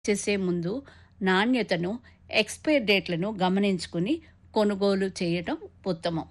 చేసే ముందు నాణ్యతను ఎక్స్పైర్ డేట్లను గమనించుకుని కొనుగోలు చేయటం ఉత్తమం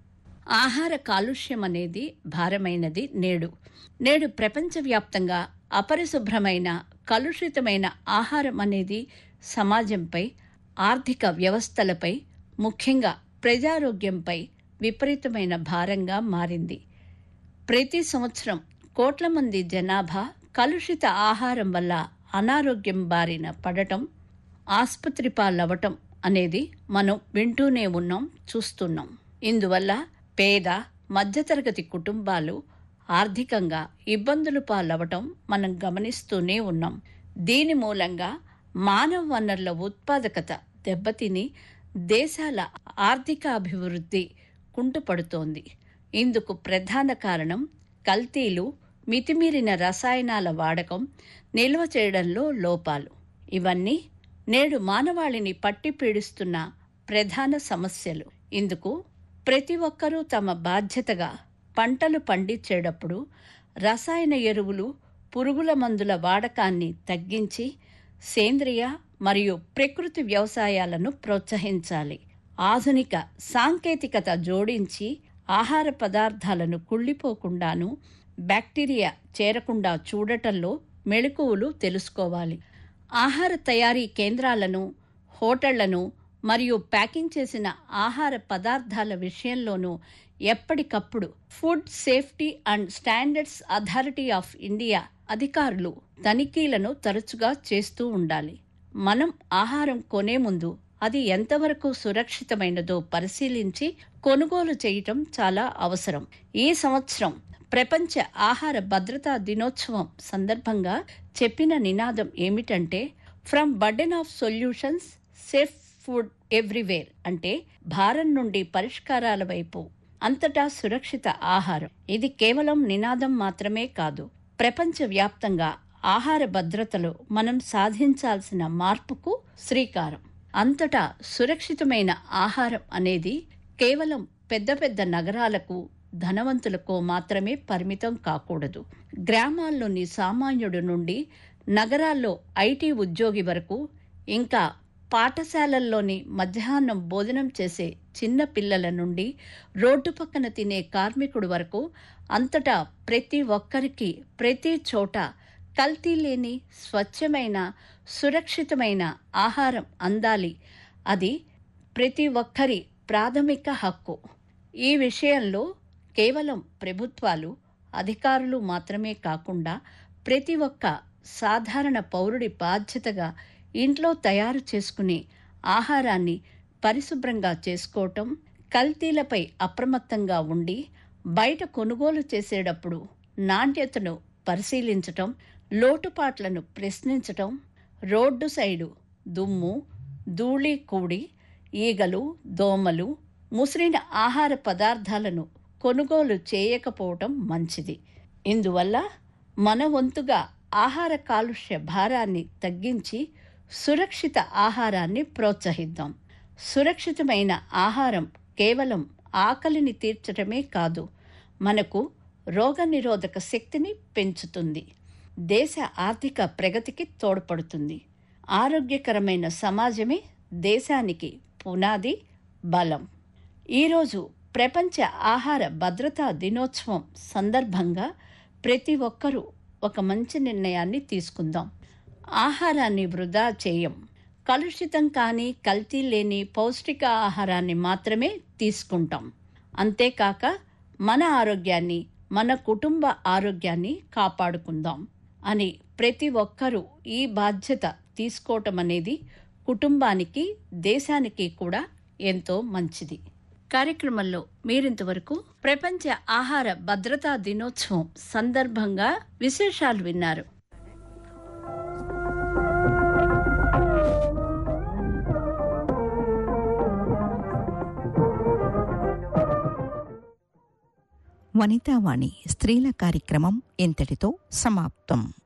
ఆహార కాలుష్యం అనేది భారమైనది నేడు నేడు ప్రపంచవ్యాప్తంగా అపరిశుభ్రమైన కలుషితమైన ఆహారం అనేది సమాజంపై ఆర్థిక వ్యవస్థలపై ముఖ్యంగా ప్రజారోగ్యంపై విపరీతమైన భారంగా మారింది ప్రతి సంవత్సరం కోట్ల మంది జనాభా కలుషిత ఆహారం వల్ల అనారోగ్యం బారిన పడటం ఆసుపత్రి పాలవటం అనేది మనం వింటూనే ఉన్నాం చూస్తున్నాం ఇందువల్ల పేద మధ్యతరగతి కుటుంబాలు ఆర్థికంగా ఇబ్బందులు పాలవటం మనం గమనిస్తూనే ఉన్నాం దీని మూలంగా మానవ వనరుల ఉత్పాదకత దెబ్బతిని దేశాల ఆర్థిక అభివృద్ధి కుంటుపడుతోంది ఇందుకు ప్రధాన కారణం కల్తీలు మితిమీరిన రసాయనాల వాడకం నిల్వ చేయడంలో లోపాలు ఇవన్నీ నేడు మానవాళిని పట్టి పీడిస్తున్న ప్రధాన సమస్యలు ఇందుకు ప్రతి ఒక్కరూ తమ బాధ్యతగా పంటలు పండించేటప్పుడు రసాయన ఎరువులు పురుగుల మందుల వాడకాన్ని తగ్గించి సేంద్రియ మరియు ప్రకృతి వ్యవసాయాలను ప్రోత్సహించాలి ఆధునిక సాంకేతికత జోడించి ఆహార పదార్థాలను కుళ్ళిపోకుండాను బ్యాక్టీరియా చేరకుండా చూడటంలో మెళకువలు తెలుసుకోవాలి ఆహార తయారీ కేంద్రాలను హోటళ్లను మరియు ప్యాకింగ్ చేసిన ఆహార పదార్థాల విషయంలోనూ ఎప్పటికప్పుడు food safety and standards authority of India అధికారులు తనిఖీలను తరచుగా చేస్తూ ఉండాలి మనం ఆహారం కొనే ముందు అది ఎంతవరకు సురక్షితమైనదో పరిశీలించి కొనుగోలు చేయటం చాలా అవసరం ఈ సంవత్సరం ప్రపంచ ఆహార భద్రతా దినోత్సవం సందర్భంగా చెప్పిన నినాదం ఏమిటంటే from burden of solutions safe food everywhere అంటే భారం నుండి పరిష్కారాల వైపు అంతటా సురక్షిత ఆహారం ఇది కేవలం నినాదం మాత్రమే కాదు ప్రపంచ వ్యాప్తంగా ఆహార భద్రతలో మనం సాధించాల్సిన మార్పుకు శ్రీకారం అంతటా సురక్షితమైన ఆహారం అనేది కేవలం పెద్ద పెద్ద నగరాలకు ధనవంతులకు మాత్రమే పరిమితం కాకూడదు గ్రామాల్లోని సామాన్యుడు నుండి నగరాల్లో ఐటీ ఉద్యోగి వరకు ఇంకా పాఠశాలల్లోని మధ్యాహ్నం భోజనం చేసే చిన్న పిల్లల నుండి రోడ్డు పక్కన తినే కార్మికుడు వరకు అంతటా ప్రతి ఒక్కరికి ప్రతి చోట కల్తీ లేని స్వచ్ఛమైన సురక్షితమైన ఆహారం అందాలి అది ప్రతి ఒక్కరి ప్రాథమిక హక్కు ఈ విషయంలో కేవలం ప్రభుత్వాలు అధికారులు మాత్రమే కాకుండా ప్రతి ఒక్క సాధారణ పౌరుడి బాధ్యతగా ఇంట్లో తయారు చేసుకునే ఆహారాన్ని పరిశుభ్రంగా చేసుకోవటం కల్తీలపై అప్రమత్తంగా ఉండి బయట కొనుగోలు చేసేటప్పుడు నాణ్యతను పరిశీలించటం లోటుపాట్లను ప్రశ్నించటం రోడ్డు సైడు దుమ్ము ధూళి కూడి ఈగలు దోమలు ముసిరిన ఆహార పదార్థాలను కొనుగోలు చేయకపోవటం మంచిది ఇందువల్ల మన వంతుగా ఆహార కాలుష్య భారాన్ని తగ్గించి సురక్షిత ఆహారాన్ని ప్రోత్సహిద్దాం సురక్షితమైన ఆహారం కేవలం ఆకలిని తీర్చడమే కాదు మనకు రోగనిరోధక శక్తిని పెంచుతుంది దేశ ఆర్థిక ప్రగతికి తోడ్పడుతుంది ఆరోగ్యకరమైన సమాజమే దేశానికి పునాది బలం ఈరోజు ప్రపంచ ఆహార భద్రతా దినోత్సవం సందర్భంగా ప్రతి ఒక్కరూ ఒక మంచి నిర్ణయాన్ని తీసుకుందాం ఆహారాన్ని వృధా చేయం కలుషితం కానీ కల్తీ లేని పౌష్టిక ఆహారాన్ని మాత్రమే తీసుకుంటాం అంతేకాక మన ఆరోగ్యాన్ని మన కుటుంబ ఆరోగ్యాన్ని కాపాడుకుందాం అని ప్రతి ఒక్కరూ ఈ బాధ్యత తీసుకోవటం అనేది కుటుంబానికి దేశానికి కూడా ఎంతో మంచిది కార్యక్రమంలో మీరింతవరకు ప్రపంచ ఆహార భద్రతా దినోత్సవం సందర్భంగా విశేషాలు విన్నారు వనితావాణి స్త్రీల కార్యక్రమం ఇంతటితో సమాప్తం